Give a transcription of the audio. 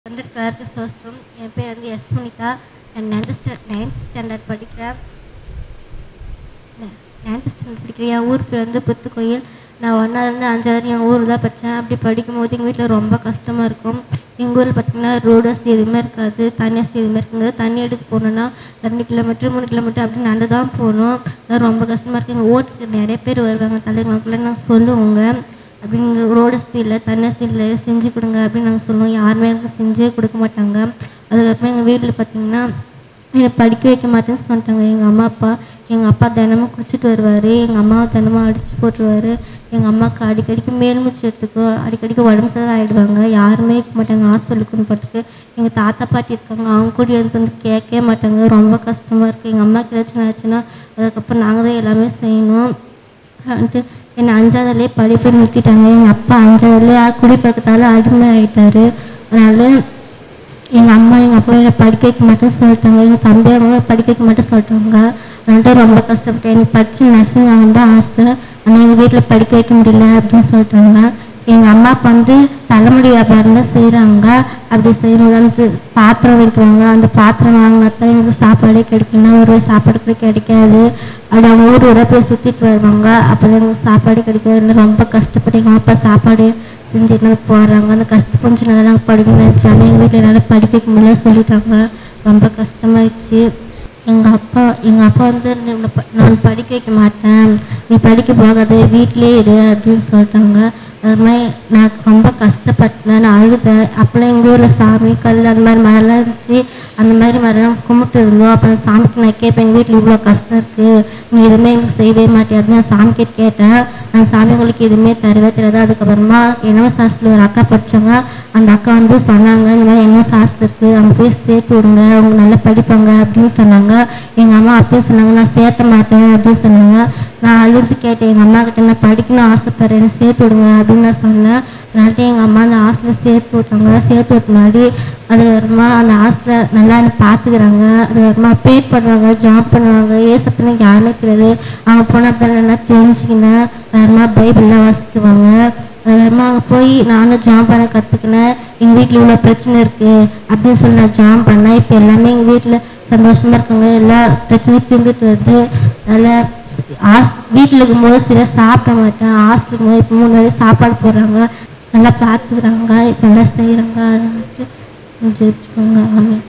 வந்திருக்கிறாருக்கு சோஸ்ரம் என் பேர் வந்து எஸ் சுனிதா நான் நைன்த் ஸ்டாண்ட் நைன்த் ஸ்டாண்டர்ட் படிக்கிறேன் நைன்த் ஸ்டாண்டர்ட் படிக்கிறேன் என் ஊர் பேர் வந்து புத்துக்கோயில் நான் ஒன்றாலேருந்து அஞ்சாவது வரையும் என் ஊரில் தான் படித்தேன் அப்படி படிக்கும்போது எங்கள் வீட்டில் ரொம்ப கஷ்டமாக இருக்கும் எங்கள் ஊரில் பார்த்திங்கன்னா ரோடு வசதி எதுவுமே இருக்காது தண்ணி வசதி எதுவுமே இருக்குங்க தண்ணி எடுக்க போகணுன்னா ரெண்டு கிலோமீட்டர் மூணு கிலோமீட்டர் அப்படி நடந்து தான் போகணும் அதெல்லாம் ரொம்ப கஷ்டமாக இருக்குது எங்கள் ஓட்டுக்கு நிறைய பேர் வருவாங்க தலைவர்களுக்குள்ள நாங்கள் சொல்லுவோங்க அப்படிங்க ரோடு வசதி இல்லை தண்ணி வசதி இல்லை செஞ்சு கொடுங்க அப்படின்னு நாங்கள் சொல்லுவோம் யாருமே எனக்கு செஞ்சே கொடுக்க மாட்டாங்க அதுக்கப்புறம் எங்கள் வீட்டில் பார்த்திங்கன்னா என்னை படிக்க வைக்க மாட்டேன்னு சொல்லிட்டாங்க எங்கள் அம்மா அப்பா எங்கள் அப்பா தினமும் குடிச்சிட்டு வருவார் எங்கள் அம்மாவை தினமும் அடித்து போட்டுருவார் எங்கள் அம்மாவுக்கு அடிக்கடிக்கு மேல் மூச்சு எடுத்துக்கோ அடிக்கடிக்கு உடம்பு சரியாக ஆகிடுவாங்க யாருமே இருக்க மாட்டாங்க ஹாஸ்பிட்டலுக்கு கொண்டு போகிறதுக்கு எங்கள் தாத்தா பாட்டி இருக்காங்க அவங்க கூட எடுத்து வந்து கேட்கவே மாட்டாங்க ரொம்ப கஷ்டமாக இருக்குது எங்கள் அம்மாவுக்கு ஏதாச்சும் ஆச்சுன்னா அதுக்கப்புறம் நாங்கள் தான் எல்லாமே செய்யணும் வந்துட்டு என்னை அஞ்சாவதுலேயே படிப்பை நிறுத்திட்டாங்க எங்கள் அப்பா அஞ்சாவதுலேயே குடிப்பழக்கத்தால் அடிமை ஆகிட்டாரு அதனால எங்கள் அம்மா எங்கள் அப்பா என்னை படிக்க வைக்க மாட்டேன்னு சொல்லிட்டாங்க எங்கள் தம்பி அவங்க படிக்க வைக்க மாட்டேன்னு சொல்லிட்டாங்க அதனால ரொம்ப கஷ்டப்பட்டேன் எனக்கு படித்து நர்சிங் ஆகணும் தான் ஆசை ஆனால் எங்கள் வீட்டில் படிக்க வைக்க முடியல அப்படின்னு சொல்லிட்டாங்க எங்கள் அம்மாவுக்கு வந்து தலைமுடி வியாபாரம் தான் செய்கிறாங்க அப்படி செய்யும்போது வந்து பாத்திரம் வைக்கிறாங்க அந்த பாத்திரம் வாங்கினா தான் எங்களுக்கு சாப்பாடே கிடைக்கணும் ஒரு வேளை சாப்பாடு கூட கிடைக்காது அப்படி அவங்க ஊர் ஊராக போய் சுற்றிட்டு வருவாங்க அப்போ தான் எங்களுக்கு சாப்பாடு கிடைக்காது ரொம்ப கஷ்டப்பட்டு எங்கள் அப்பா சாப்பாடு செஞ்சுட்டு போகிறாங்க அந்த கஷ்டம் கொஞ்சம் நல்லா நாங்கள் படிக்கணும்னு நினச்சாங்க எங்கள் வீட்டில் என்னால் படிக்க வைக்க முடியல சொல்லிட்டாங்க ரொம்ப கஷ்டமாயிடுச்சு எங்கள் அப்பா எங்கள் அப்பா வந்து என்னை ப- நான் படிக்க வைக்க மாட்டேன் நீ படிக்க போகாத வீட்டிலே இரு அப்படின்னு சொல்லிட்டாங்க அது மாதிரி நான் ரொம்ப கஷ்டப்பட்டேன் நான் அழுதேன் அப்போல்லாம் எங்கள் ஊரில் சாமி கல் அந்த மாதிரி மரம்லாம் இருந்துச்சு அந்த மாதிரி மரம் கும்பிட்டு இருந்தோம் அப்போ அந்த சாமிக்கு நான் கேட்பேன் எங்கள் வீட்டில் இவ்வளோ கஷ்டம் இருக்குது நீ எதுவுமே எனக்கு செய்யவே மாட்டேன் அப்படின்னு நான் சாமி கிட்ட கேட்டேன் அந்த சாமி உங்களுக்கு எதுவுமே தரவே தெரியாது அதுக்கப்புறமா என்ன சாஸ்திரத்தில் ஒரு அக்கா படித்தாங்க அந்த அக்கா வந்து சொன்னாங்க இந்த மாதிரி என்ன சாஸ்திரம் இருக்குது அங்கே போய் சேர்த்து விடுங்க அவங்க நல்லா படிப்பாங்க அப்படின்னு சொன்னாங்க எங்கள் அம்மா அப்பயும் சொன்னாங்க நான் சேர்த்த மாட்டேன் அப்படின்னு சொன்னாங்க நான் அழுது கேட்டேன் எங்கள் அம்மா கிட்ட நான் படிக்கணும்னு ஆசைப்படுறேன் என்னை சேர்த்து விடுங்க அப்படின்னு நான் சொன்னேன் அதனால எங்கள் அம்மா அந்த ஹாஸ்டலில் சேர்த்து விட்டாங்க சேர்த்து விட்ட முன்னாடி அதுக்கப்புறமா அந்த ஹாஸ்டலில் நல்லா என்னை பார்த்துக்கிறாங்க அதுக்கப்புறமா ப்ரே பண்ணுவாங்க ஜாப் பண்ணுவாங்க ஏசப்பன்னு யாருமே தெரியாது அவங்க போனால் தான் நல்லா தெரிஞ்சுக்கினேன் அதுக்கப்புறமா பைபிள்லாம் வாசிக்குவாங்க அதுக்கப்புறமா அங்கே போய் நானும் ஜாம் பண்ண கற்றுக்கினேன் எங்கள் வீட்டில் இவ்வளோ பிரச்சனை இருக்குது அப்படின்னு சொல்லி நான் ஜாம் பண்ணேன் இப்போ எல்லாமே எங்கள் வீட்டில் சந்தோஷமாக இருக்காங்க எல்லா பிரச்சனையும் தீர்ந்துட்டு வருது நல்லா ஹாஸ் வீட்டில் இருக்கும்போது சரியாக சாப்பிட மாட்டேன் ஹாஸ்டல் இருக்கும்போது இப்போ மூணு வேளை சாப்பாடு போடுறாங்க நல்லா பார்த்துக்கிறாங்க இப்போ நல்லா செய்கிறாங்க அதை வந்து ஜெயிச்சுக்கோங்க ஆமாம்